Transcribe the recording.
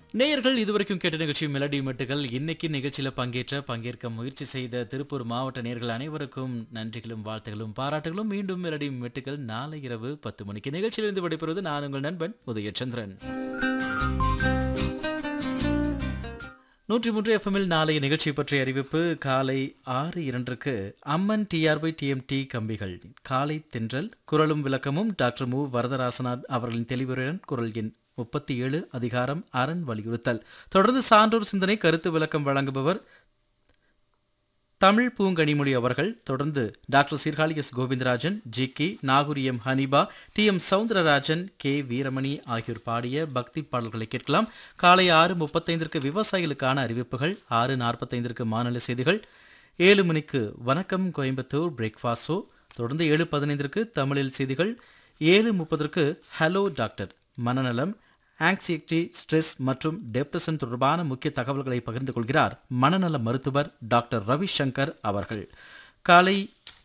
நேயர்கள் இதுவரைக்கும் கேட்ட நிகழ்ச்சி மெலடி மெட்டுகள் இன்னைக்கு நிகழ்ச்சியில பங்கேற்ற பங்கேற்க முயற்சி செய்த திருப்பூர் மாவட்ட நேயர்கள் அனைவருக்கும் நன்றிகளும் வாழ்த்துகளும் பாராட்டுகளும் மீண்டும் மெலடி மெட்டுகள் நாளை இரவு பத்து மணிக்கு நிகழ்ச்சியிலிருந்து விடைபெறுவது நான் உங்கள் நண்பன் உதயச்சந்திரன் நூற்றி மூன்று எஃப்எம்மில் நாளைய நிகழ்ச்சி பற்றிய அறிவிப்பு காலை ஆறு இரண்டுக்கு அம்மன் டிஆர்ஒய் டிஎம்டி கம்பிகள் காலை தென்றல் குரலும் விளக்கமும் டாக்டர் மு வரதராசனார் அவர்களின் தெளிவுரையுடன் குரல் எண் முப்பத்தி ஏழு அதிகாரம் அரண் வலியுறுத்தல் தொடர்ந்து சான்றோர் சிந்தனை கருத்து விளக்கம் வழங்குபவர் தமிழ் பூங்கனிமொழி அவர்கள் தொடர்ந்து doctor Sirkazhi S Govindarajan G K Nagore M Haneefa T M Soundararajan K Veeramani ஆகியோர் பாடிய பக்தி பாடல்களை கேட்கலாம் காலை ஆறு முப்பத்தைந்திற்கு விவசாயிகளுக்கான அறிவிப்புகள் ஆறு நாற்பத்தைந்திற்கு மாநில செய்திகள் ஏழு மணிக்கு வணக்கம் கோயம்புத்தூர் பிரேக்ஃபாஸ்டோ தொடர்ந்து ஏழு பதினைந்திற்கு தமிழில் செய்திகள் ஏழு முப்பதற்கு ஹலோ டாக்டர் மனநலம் ஆங்ஸைட்டி ஸ்ட்ரெஸ் மற்றும் டெப்ரெஷன் தொடர்பான முக்கிய தகவல்களை பகிர்ந்து கொள்கிறார் மனநல மருத்துவர் டாக்டர் ரவிசங்கர் அவர்கள் காலை